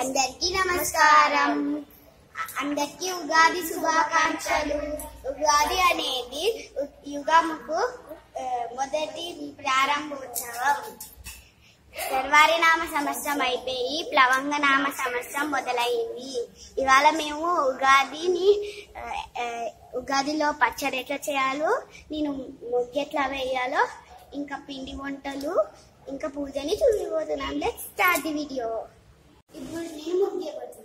అందరికీ నమస్కారం అందరికీ ఉగాది శుభాకాంక్షలు ఉగాది అనేది ఉ- యుగముకు ఆ, మొదటి ప్రారంభోత్సవం సర్వారి నామ సంవత్సరం అయిపోయి ప్లవంగ నామ సంవత్సరం మొదలైంది ఇవాళ మేము ఉగాదిని ఆ, ఆ, ఉగాదిలో పచ్చడి ఎట్లా చేయాలో నేను ముగ్గు ఎట్లా వేయాలో ఇంకా పిండి వంటలు ఇంకా పూజని చూపిపోతున్నాం లెట్ స్టార్ట్ ది వీడియో ఇప్పుడు నేను ముగ్గు వేయబోతున్నాను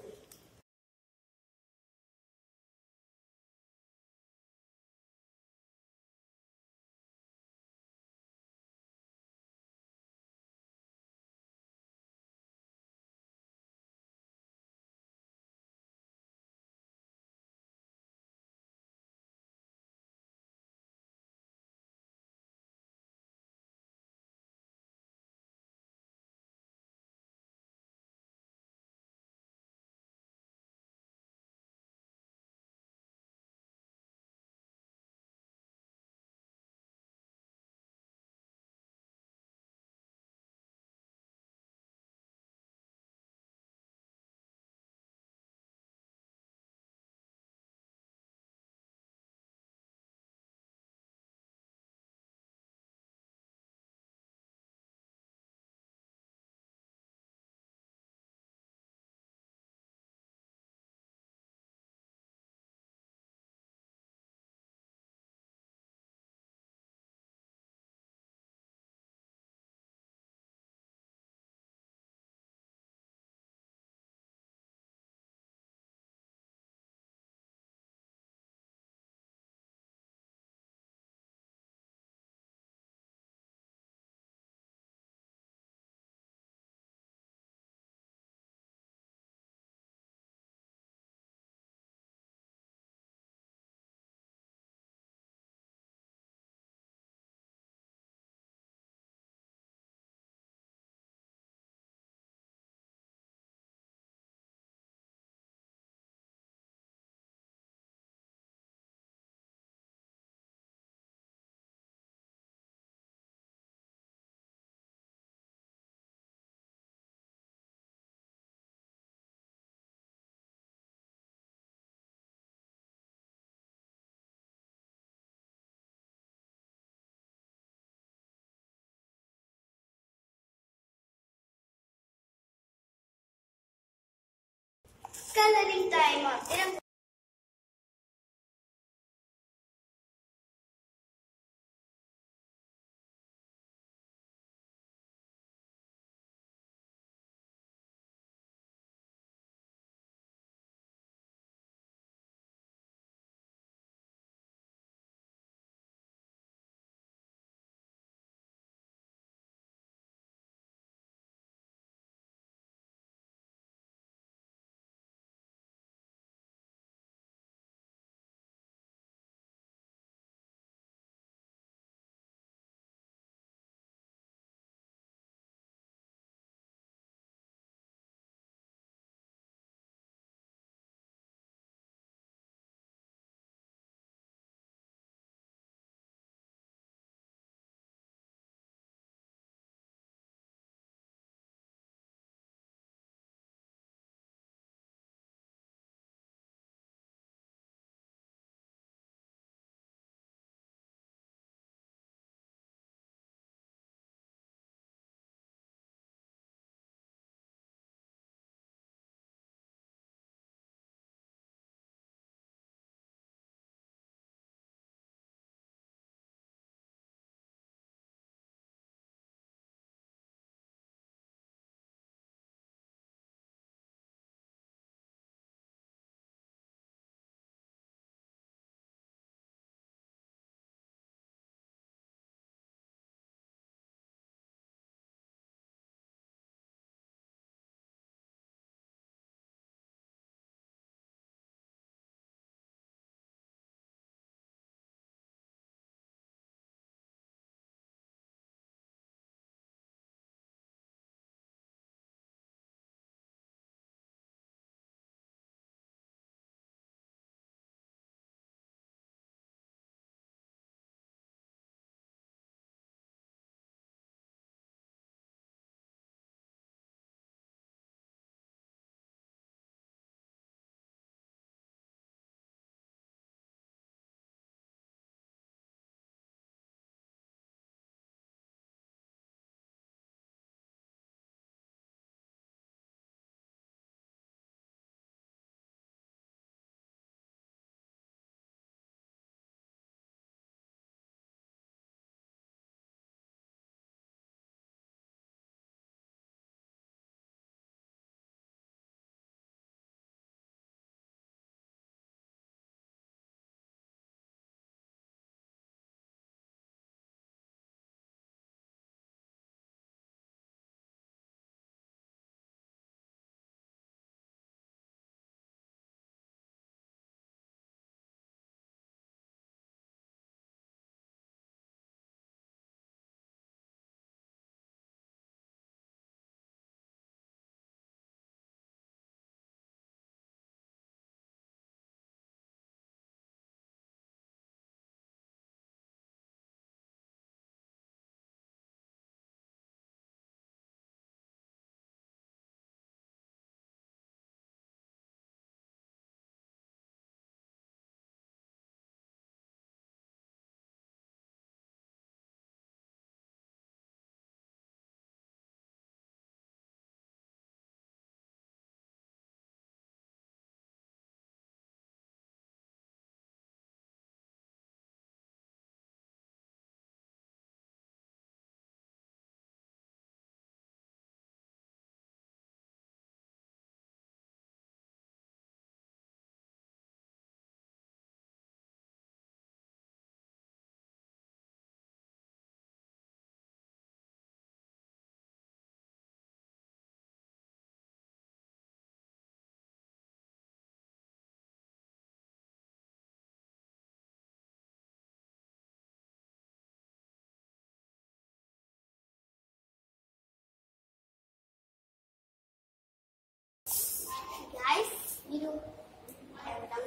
కలరింగ్ టైం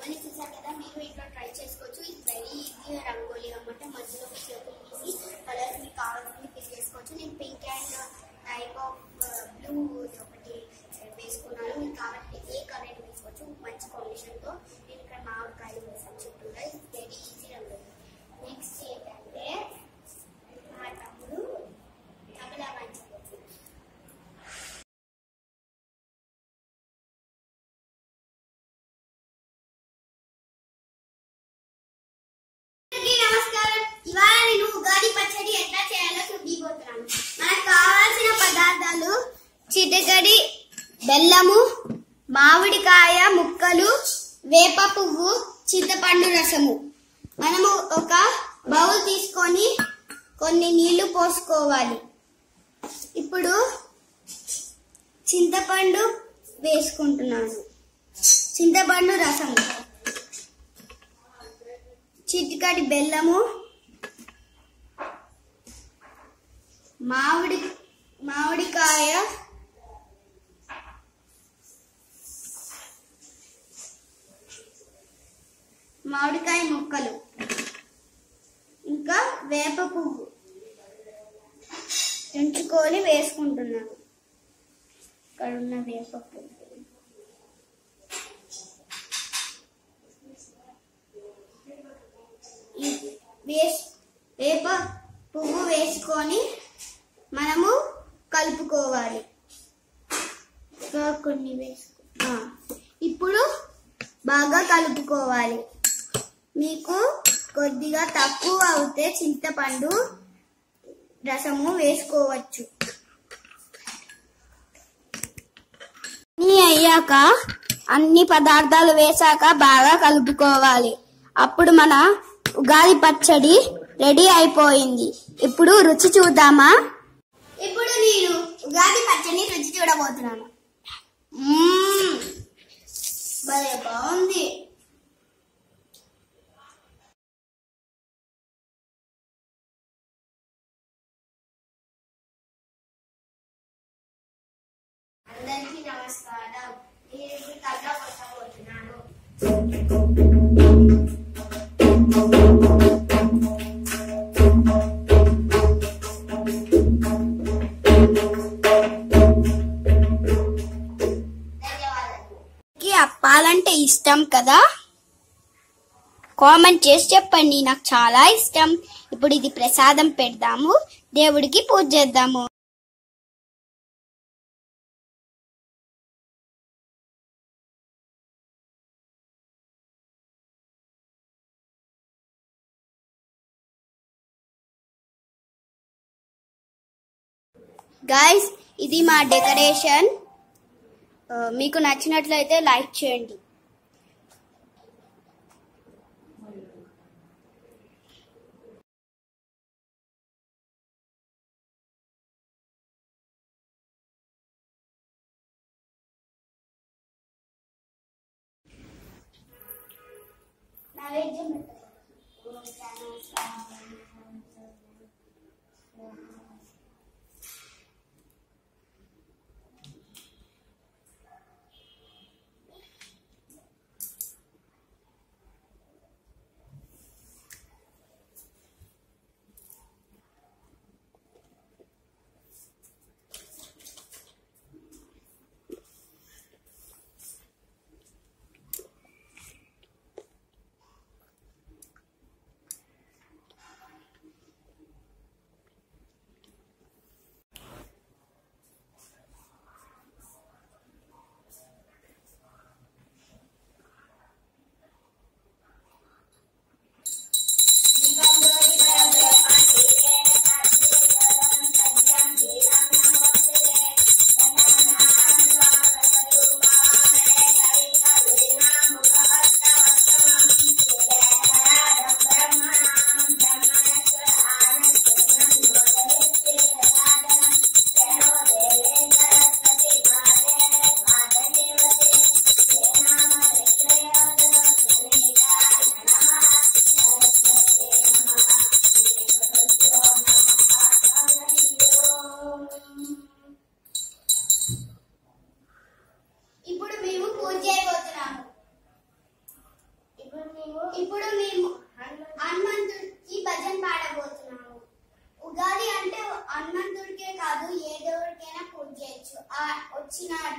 రంగోలీ చూసారు కదా మీరు ఇంట్లో ట్రై చేసుకోవచ్చు ఇది వెరీ ఈజీ రంగోలీ అనమాట మధ్యలో చేతులు తీసి కలర్స్ మీకు కావాల్సింది పిక్ చేసుకోవచ్చు నేను pink and type of blue ఒకటి వేసుకున్నాను మీకు కావాలంటే ఏ కలర్ వేసుకోవచ్చు మంచి కాంబినేషన్తో నేను ఇక్కడ మామిడికాయలు వేసాను చుట్టూరా ఇది వెరీ ఈజీ రంగోలీ నెక్స్ట్ ఏంటంటే మా తమ్ముడు తబలా మంచిపోతుంది అందరికీ నమస్కారం ఇవాళ నేను ఉగాది పచ్చడి ఎట్లా చేయాలో చూపిపోతున్నాను మనకు కావాల్సిన పదార్థాలు చిటకడి బెల్లము మామిడికాయ ముక్కలు వేప పువ్వు చింతపండు రసము మనము ఒక బౌల్ తీసుకొని కొన్ని నీళ్లు పోసుకోవాలి ఇప్పుడు చింతపండు వేసుకుంటున్నాను చింతపండు రసము చిటికడి బెల్లము మామిడి మామిడికాయ మామిడికాయ ముక్కలు ఇంకా వేప పువ్వు ఎంచుకొని వేసుకుంటున్నాను ఇక్కడ ఉన్న వేప పువ్వు ఈ వేస్ వేప పువ్వు వేసుకొని మనము కలుపుకోవాలి ఇంకా కొన్ని వేసుకో ఆ, ఇప్పుడు బాగా కలుపుకోవాలి మీకు కొద్దిగా తక్కువ అవుతే చింతపండు రసము వేసుకోవచ్చు అన్నీ అయ్యాక అన్ని పదార్థాలు వేశాక బాగా కలుపుకోవాలి అప్పుడు మన ఉగాది పచ్చడి రెడీ అయిపోయింది ఇప్పుడు రుచి చూద్దామా ఇప్పుడు నేను ఉగాది పచ్చడిని రుచి చూడబోతున్నాను మ్మ్. భలే బాగుంది అందరికీ నమస్కారం నేను ఇప్పుడు కథ కొట్టబోతున్నాను ధన్యవాదాలు అప్పాలంటే ఇష్టం కదా కామెంట్ చేసి చెప్పండి నాకు చాలా ఇష్టం ఇప్పుడు ఇది ప్రసాదం పెడదాము దేవుడికి పూజ చేద్దాము గైస్ ఇది మా డెకరేషన్ ఆ, మీకు నచ్చినట్లయితే లైక్ చేయండి నైవేద్యం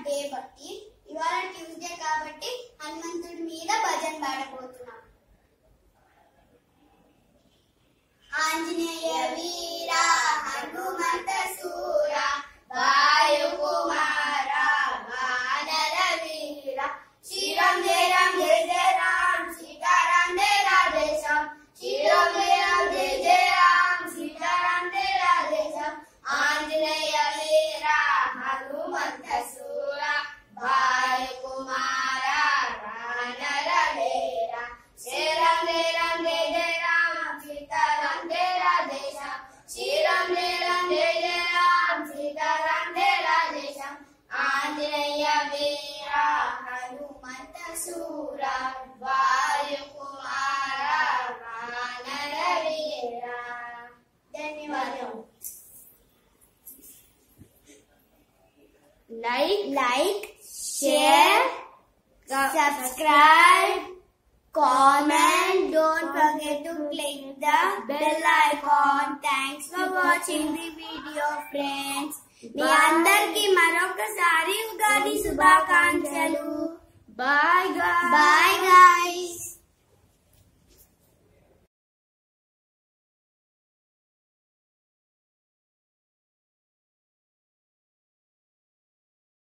డే బట్టి ఇవాళ ట్యూస్డే కాబట్టి హనుమంతుడి మీద భజన పాడబోతున్నాం ఆంజనేయ వీర హనుమంత సూర వాయు కుమార వానర వీర శ్రీరామ్ జయ రామ్ జయ జయ రామ్ సీతారాం జయ రాధేశం శ్రీరామ్ జయ రామ్ జయ జయ రామ్ సీతారాం జయ రాధేశం ఆంజనేయ వీర హనుమంత సూర వాయు కుమార వానర వీర శ్రీరామ్ జయ రామ్ జయ జయ రామ్ సీతారాం జయ రాధేశం శ్రీరామ్ జయ రామ్ జయ జయ రామ్ సీతారాం జయ రాధేశం ఆంజనేయ వీర హనుమంత సూర వాయు కుమార వానర వీర ధన్యవాదం Like, like share subscribe comment don't forget to click the bell icon thanks for watching the video friends మీ అందరికి మరొకసారి ఉగాది శుభాకాంక్షలు bye guys. Bye guys